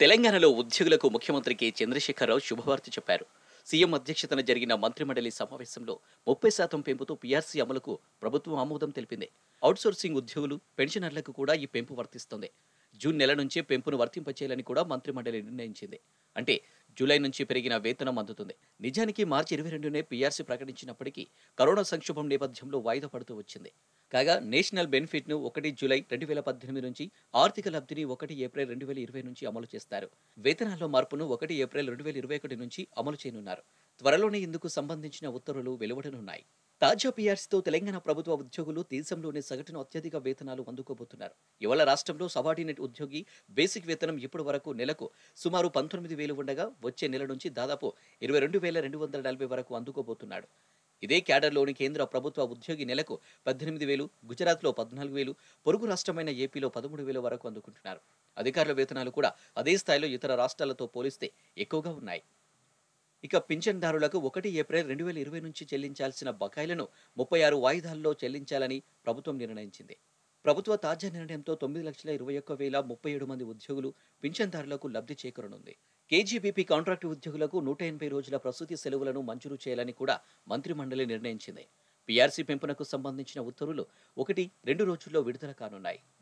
తెలంగాణలో ఉద్యోగులకు ముఖ్యమంత్రి కె చంద్రశేఖరరావు శుభవార్త చెప్పారు సీఎం అధ్యక్షతన జరిగిన మంత్రిమండలి సమావేశంలో ముప్పై శాతం పెంపుతో పీఆర్సీ అమలుకు ప్రభుత్వం ఆమోదం తెలిపింది అవుట్సోర్సింగ్ ఉద్యోగులు పెన్షనర్లకు కూడా ఈ పెంపు వర్తిస్తుంది జూన్ నెల నుంచే పెంపును వర్తింపచేయాలని కూడా మంత్రిమండలి నిర్ణయించింది అంటే జూలై నుంచి పెరిగిన వేతనం అందుతుంది నిజానికి మార్చి ఇరవై రెండునే పీఆర్సీ ప్రకటించినప్పటికీ కరోనా సంక్షోభం నేపథ్యంలో వాయిదా పడుతూ వచ్చింది కాగా నేషనల్ బెనిఫిట్ ను ఒకటి జూలై రెండు వేల పద్దెనిమిది నుంచి ఆర్థిక లబ్ధిని ఒకటి ఏప్రిల్ రెండు వేల ఇరవై నుంచి అమలు చేస్తారు వేతనాల్లో మార్పును ఒకటి ఏప్రిల్ రెండు వేల ఇరవై ఒకటి నుంచి అమలు చేయనున్నారు త్వరలోనే ఇందుకు సంబంధించిన ఉత్తర్వులు వెలువడనున్నాయి తాజా పీఆర్సీతో తెలంగాణ ప్రభుత్వ ఉద్యోగులు దేశంలోనే సగటున అత్యధిక వేతనాలు అందుకోబోతున్నారు ఇవాళ రాష్ట్రంలో సబార్డినేట్ ఉద్యోగి బేసిక్ వేతనం ఇప్పటి వరకు నెలకు సుమారు పంతొమ్మిది వేలు ఉండగా వచ్చే నెల నుంచి దాదాపు ఇరవై రెండు వేల రెండు వందల నలభై వరకు అందుకోబోతున్నాడు ఇదే క్యాడర్లోని కేంద్ర ప్రభుత్వ ఉద్యోగి నెలకు పద్దెనిమిది వేలు గుజరాత్లో పద్నాలుగు వేలు పొరుగు రాష్ట్రమైన ఏపీలో పదమూడు వేల వరకు అందుకుంటున్నారు అధికారుల వేతనాలు కూడా అదే స్థాయిలో ఇతర రాష్ట్రాలతో పోలిస్తే ఎక్కువగా ఉన్నాయి ఇక పింఛన్దారులకు ఒకటి ఏప్రిల్ రెండు వేల ఇరవై నుంచి చెల్లించాల్సిన బకాయిలను ముప్పై ఆరు వాయిదాల్లో చెల్లించాలని ప్రభుత్వం నిర్ణయించింది ప్రభుత్వ తాజా నిర్ణయంతో తొమ్మిది లక్షల ఇరవై ఒక్క వేల ముప్పై ఏడు మంది ఉద్యోగులు పింఛన్దారులకు లబ్ధి చేకూరనుంది కేజీబీపీ కాంట్రాక్టు ఉద్యోగులకు నూట ఎనభై రోజుల ప్రసూతి సెలవులను మంజూరు చేయాలని కూడా మంత్రి మండలి నిర్ణయించింది పీఆర్సీ పెంపునకు సంబంధించిన ఉత్తర్వులు ఒకటి రెండు రోజుల్లో విడుదల కానున్నాయి